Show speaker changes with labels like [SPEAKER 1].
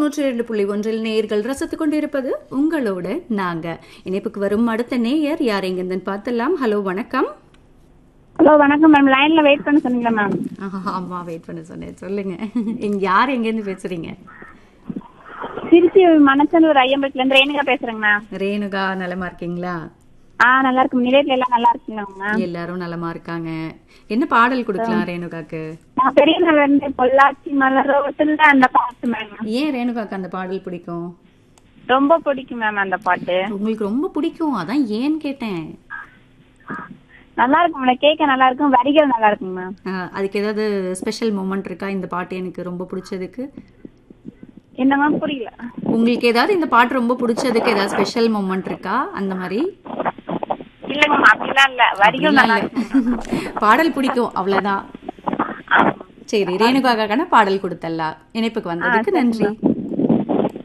[SPEAKER 1] தொண்ணூற்றி ஏழு புள்ளி ஒன்றில் நேயர்கள் ரசித்துக் கொண்டிருப்பது உங்களோட நாங்க இணைப்புக்கு வரும் அடுத்த நேயர் யார் எங்கிருந்துன்னு பார்த்துலாம் ஹலோ வணக்கம்
[SPEAKER 2] ஹலோ வணக்கம் மேம் லைன்ல வெயிட் பண்ண சொன்னீங்களா மேம்
[SPEAKER 1] ஆஹா, ஆமா வெயிட் பண்ண சொன்னேன் சொல்லுங்க இங்க யார் எங்கேருந்து பேசுறீங்க
[SPEAKER 2] திருச்சி மணச்சனூர் ஐயம்பலத்துல இருந்து ரேணுகா பேசுறேங்க மேம்
[SPEAKER 1] ரேணுகா நலமா இருக்கீங்களா
[SPEAKER 2] ஆ நல்லா இருக்கும் நிலையத்துல எல்லாம் நல்லா இருக்குங்களா மேம்
[SPEAKER 1] எல்லாரும் நலமா இருக்காங்க என்ன பாடல் கொடுக்கலாம் ரேணுகாக்கு
[SPEAKER 2] நான் பெரிய நகர்ல இருந்து பொள்ளாச்சி மலரோட்டத்துல அந்த பாட்டு மேம்
[SPEAKER 1] ஏன் ரேணுகாக்கு அந்த பாடல் பிடிக்கும்
[SPEAKER 2] ரொம்ப பிடிக்கும் மேம் அந்த பாட்டு
[SPEAKER 1] உங்களுக்கு ரொம்ப பிடிக்கும் அதான் ஏன்னு கேட்டேன்
[SPEAKER 2] நல்லா இருக்கும் மேம் கேட்க நல்லா இருக்கும் வரிகள் நல்லா இருக்கும் மேம்
[SPEAKER 1] ஆஹ், அதுக்கு ஏதாவது ஸ்பெஷல் மூமெண்ட் இருக்கா இந்த பாட்டு எனக்கு ரொம்ப பிடிச்சதுக்கு
[SPEAKER 2] என்ன மேம் புரியல
[SPEAKER 1] உங்களுக்கு ஏதாவது இந்த பாட்டு ரொம்ப பிடிச்சதுக்கு ஏதாவது ஸ்பெஷல் மூமெண்ட் இருக்கா அந்த மாதிரி
[SPEAKER 2] இல்ல மேம் அப்படிலாம் இல்ல வரிகள் நல்லா
[SPEAKER 1] இல்ல.
[SPEAKER 2] இருக்கும்
[SPEAKER 1] பாடல் பிடிக்கும் அவ்வளவுதான் சரி ரேணுகாக்கான பாடல் கொடுத்தல்லா இணைப்புக்கு வந்ததுக்கு நன்றி